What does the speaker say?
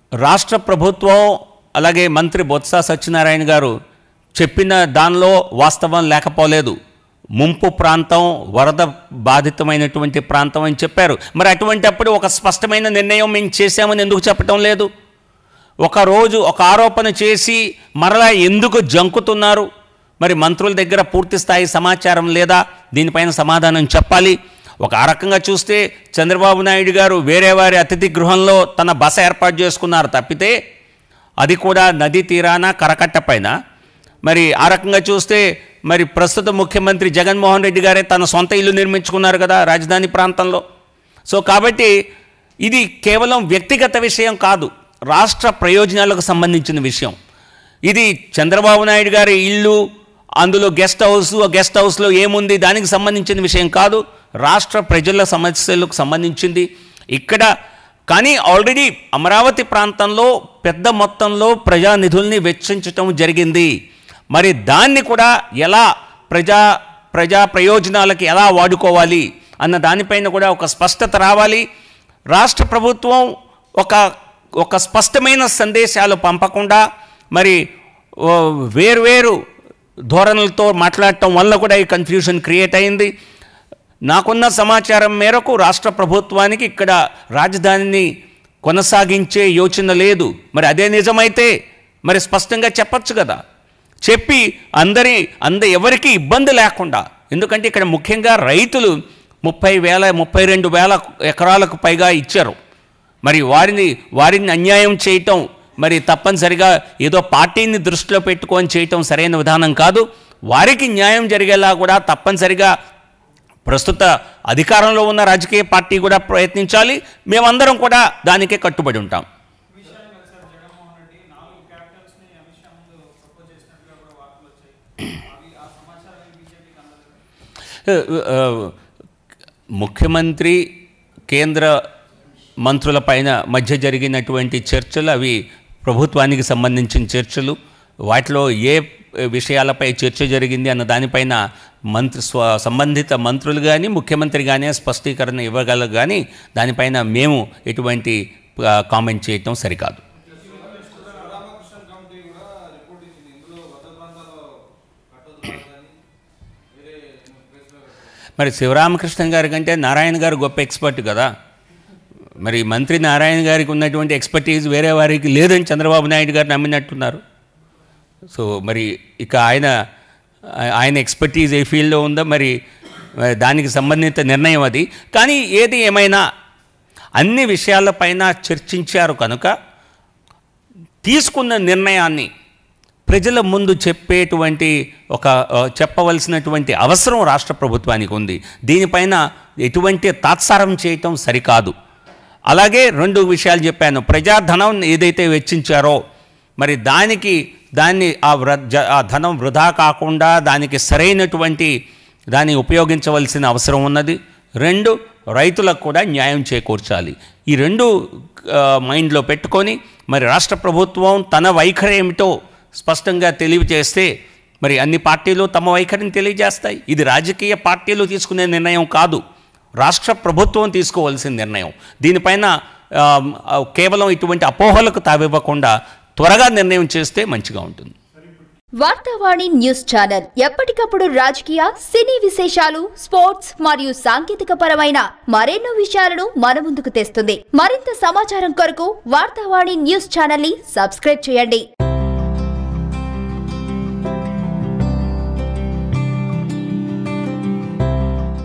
రాష్ట్ర ప్రభుత్వం అలాగే మంత్రి బొత్స సత్యనారాయణ గారు చెప్పిన దానిలో వాస్తవం లేకపోలేదు ముంపు ప్రాంతం వరద బాధితమైనటువంటి ప్రాంతం అని చెప్పారు మరి అటువంటప్పుడు ఒక స్పష్టమైన నిర్ణయం మేము చేశామని ఎందుకు చెప్పటం లేదు ఒక రోజు ఒక ఆరోపణ చేసి మరలా ఎందుకు జంకుతున్నారు మరి మంత్రుల దగ్గర పూర్తి స్థాయి సమాచారం లేదా దీనిపైన సమాధానం చెప్పాలి ఒక ఆ రకంగా చూస్తే చంద్రబాబు నాయుడు గారు వేరే వారి అతిథి గృహంలో తన బస ఏర్పాటు చేసుకున్నారు తప్పితే అది కూడా నదీ తీరాన కరకట్ట పైన మరి ఆ రకంగా చూస్తే మరి ప్రస్తుత ముఖ్యమంత్రి జగన్మోహన్ రెడ్డి గారే తన సొంత ఇల్లు నిర్మించుకున్నారు కదా రాజధాని ప్రాంతంలో సో కాబట్టి ఇది కేవలం వ్యక్తిగత విషయం కాదు రాష్ట్ర ప్రయోజనాలకు సంబంధించిన విషయం ఇది చంద్రబాబు నాయుడు గారి ఇల్లు అందులో గెస్ట్ హౌస్ ఆ గెస్ట్ హౌస్లో ఏముంది దానికి సంబంధించిన విషయం కాదు రాష్ట్ర ప్రజల సమస్యలకు సంబంధించింది ఇక్కడ కానీ ఆల్రెడీ అమరావతి ప్రాంతంలో పెద్ద మొత్తంలో ప్రజానిధుల్ని వెచ్చించటం జరిగింది మరి దాన్ని కూడా ఎలా ప్రజా ప్రజా ప్రయోజనాలకి ఎలా వాడుకోవాలి అన్న దానిపైన కూడా ఒక స్పష్టత రావాలి రాష్ట్ర ప్రభుత్వం ఒక ఒక స్పష్టమైన సందేశాలు పంపకుండా మరి ఓ, వేర్వేరు ధోరణులతో మాట్లాడటం వల్ల కూడా ఈ కన్ఫ్యూషన్ క్రియేట్ అయింది నాకున్న సమాచారం మేరకు రాష్ట్ర ప్రభుత్వానికి ఇక్కడ రాజధానిని కొనసాగించే యోచన లేదు మరి అదే నిజమైతే మరి స్పష్టంగా చెప్పచ్చు కదా చెప్పి అందరి అంద ఎవరికి ఇబ్బంది లేకుండా ఎందుకంటే ఇక్కడ ముఖ్యంగా రైతులు ముప్పై వేల ముప్పై రెండు వేల ఎకరాలకు పైగా ఇచ్చారు మరి వారిని వారిని అన్యాయం చేయటం మరి తప్పనిసరిగా ఏదో పార్టీని దృష్టిలో పెట్టుకొని చేయటం సరైన విధానం కాదు వారికి న్యాయం జరిగేలా కూడా తప్పనిసరిగా ప్రస్తుత అధికారంలో ఉన్న రాజకీయ పార్టీ కూడా ప్రయత్నించాలి మేమందరం కూడా దానికే కట్టుబడి ఉంటాం విషయానికి ఒకసారి జగన్మోహన్ రెడ్డి నాలుగు క్యాపిటల్స్ ని అమిత్ షా ముందు ప్రపోజ్ చేసినట్టుగా కూడా వార్తలు వచ్చాయి అవి ఆ సమాచారం బీజేపీకి అందలేదు ఆ, ముఖ్యమంత్రి కేంద్ర మంత్రుల పైన మధ్య జరిగినటువంటి చర్చలు అవి ప్రభుత్వానికి సంబంధించిన చర్చలు వాటిలో ఏ విషయాలపై చర్చ జరిగింది అన్న దానిపైన మంత్రి స్వ సంబంధిత మంత్రులు కానీ ముఖ్యమంత్రి కానీ స్పష్టీకరణ ఇవ్వగలరు కానీ దానిపైన మేము ఎటువంటి ఆ, కామెంట్ చేయటం సరికాదు రామకృష్ణ కమిటీ కూడా రిపోర్ట్ ఇచ్చింది ఇందులో వద్ద ప్రాంతాల్లో కట్టొద్దు రాజధాని వేరే ప్లేస్లో కట్టొద్దు. మరి శివరామకృష్ణ గారి కంటే నారాయణ గారు గొప్ప ఎక్స్పర్ట్ కదా మరి మంత్రి నారాయణ గారికి ఉన్నటువంటి ఎక్స్పర్టీజ్ వేరే వారికి లేదని చంద్రబాబు నాయుడు గారు నమ్మినట్టున్నారు సో మరి ఇక ఆయన ఆయన ఎక్స్పర్టీజ్ ఏ ఫీల్డ్లో ఉందో మరి మరి దానికి సంబంధిత నిర్ణయం అది కానీ ఏది ఏమైనా అన్ని విషయాలపైన చర్చించారు కనుక తీసుకున్న నిర్ణయాన్ని ప్రజల ముందు చెప్పేటువంటి ఒక ఆ, చెప్పవలసినటువంటి అవసరం రాష్ట్ర ప్రభుత్వానికి ఉంది దీనిపైన ఎటువంటి తాత్సారం చేయటం సరికాదు అలాగే రెండు విషయాలు చెప్పాను ప్రజాధనం ఏదైతే వెచ్చించారో మరి దానికి దాన్ని ఆ వృ జ- ఆ ధనం వృధా కాకుండా దానికి సరైనటువంటి దాన్ని ఉపయోగించవలసిన అవసరం ఉన్నది రెండు రైతులకు కూడా న్యాయం చేకూర్చాలి ఈ రెండు ఆ, మైండ్లో పెట్టుకొని మరి రాష్ట్ర ప్రభుత్వం తన వైఖరి ఏమిటో స్పష్టంగా తెలియజేస్తే మరి అన్ని పార్టీలు తమ వైఖరిని తెలియజేస్తాయి ఇది రాజకీయ పార్టీలు తీసుకునే నిర్ణయం కాదు రాష్ట్ర ప్రభుత్వం తీసుకోవాల్సిన నిర్ణయం దీనిపైన ఆ, ఆ, కేవలం ఇటువంటి అపోహలకు తావివ్వకుండా త్వరగా నిర్ణయం చేస్తే మంచిగా ఉంటుంది వార్తావాణి న్యూస్ ఛానల్ ఎప్పటికప్పుడు రాజకీయ సినీ విశేషాలు స్పోర్ట్స్ మరియు సాంకేతిక పరమైన మరెన్నో విషయాలను మన ముందుకు తెస్తుంది మరింత సమాచారం కొరకు వార్తావాణి న్యూస్ ఛానల్ ని సబ్స్క్రైబ్ చేయండి